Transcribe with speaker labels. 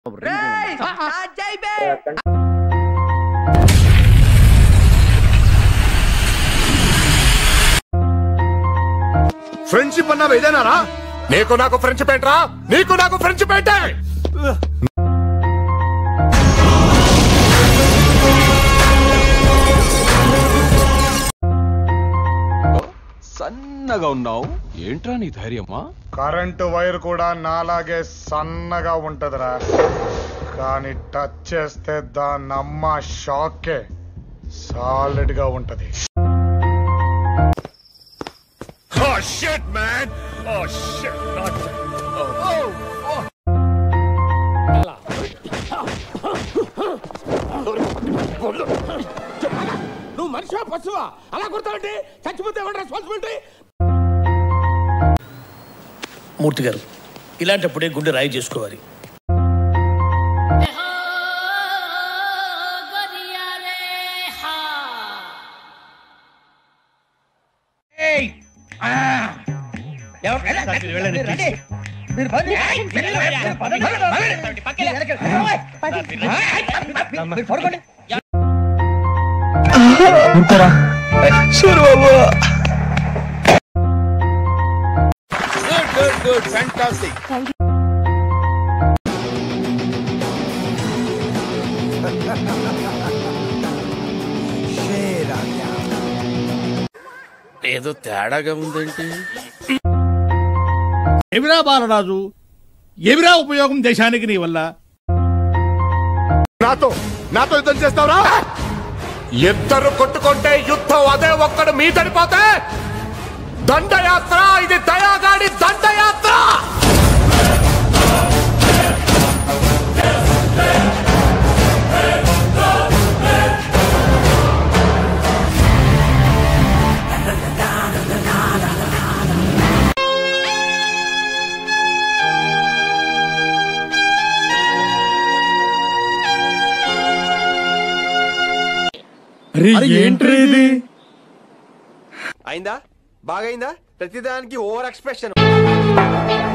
Speaker 1: Friendship అన్నావు ఇదేనారా నీకు నాకు ఫ్రెండ్షిప్ ఏంట్రా నీకు నాకు ఫ్రెండ్షిప్ ఏంటే
Speaker 2: సన్నగా ఉన్నావు ఏంట్రా నీ ధైర్యమా
Speaker 3: కరెంటు వైర్ కూడా నాలాగే సన్నగా ఉంటదిరా కానీ టచ్ చేస్తే దాని అమ్మ షాకే సాలిడ్ గా ఉంటది
Speaker 1: Oh shit, man! Oh shit! Not
Speaker 4: నువ్వు మనిషివా పశువా అలా కొడతావంటే చచ్చిపోతే ఎవరు రెస్పాన్సిబిలిటీ
Speaker 5: మూర్తి గారు ఇలాంటప్పుడే గుండె రాయి చేసుకోవాలి ఏదో తేడాగా ఉందంటే
Speaker 4: ఎవిరా బాలరాజు ఎవిరా ఉపయోగం దేశానికి నీ వల్ల
Speaker 1: నాతో నాతో యుద్ధం చేస్తావురా ఇద్దరు కొట్టుకుంటే యుద్ధం అదే ఒక్కడు మీ చనిపోతే దండయాత్ర ఇది దయాగాడి దండయాత్ర
Speaker 6: అయిందా బాగైందా ప్రతిదానికి ఓవర్ ఎక్స్ప్రెషన్